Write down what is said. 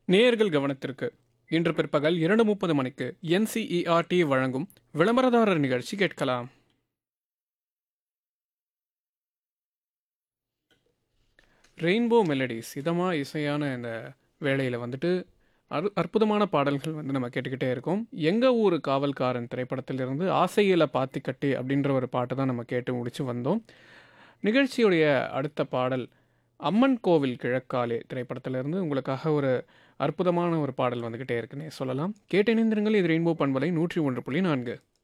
நேயர்கள் கவனத்திற்கு இன்று பிற்பகல் இரண்டு முப்பது மணிக்கு என்சிஇஆர்டி வழங்கும் விளம்பரதாரர் நிகழ்ச்சி கேட்கலாம் ரெயின்போ மெலடிஸ் இதமாக இசையான இந்த வேளையில் வந்துட்டு அறு அற்புதமான பாடல்கள் வந்து நம்ம கேட்டுக்கிட்டே இருக்கோம் எங்கள் ஊர் காவல்காரன் திரைப்படத்திலிருந்து ஆசையில பாத்தி கட்டி அப்படின்ற ஒரு பாட்டு தான் நம்ம கேட்டு முடிச்சு வந்தோம் நிகழ்ச்சியுடைய அடுத்த பாடல் அம்மன் கோவில் கிழக்காலே திரைப்படத்திலிருந்து உங்களுக்காக ஒரு அற்புதமான ஒரு பாடல் வந்துக்கிட்டே இருக்குன்னே சொல்லலாம் கேட்டு இணைந்திருங்கள் இது ரெயின்போ பண்பலை நூற்றி ஒன்று புள்ளி நான்கு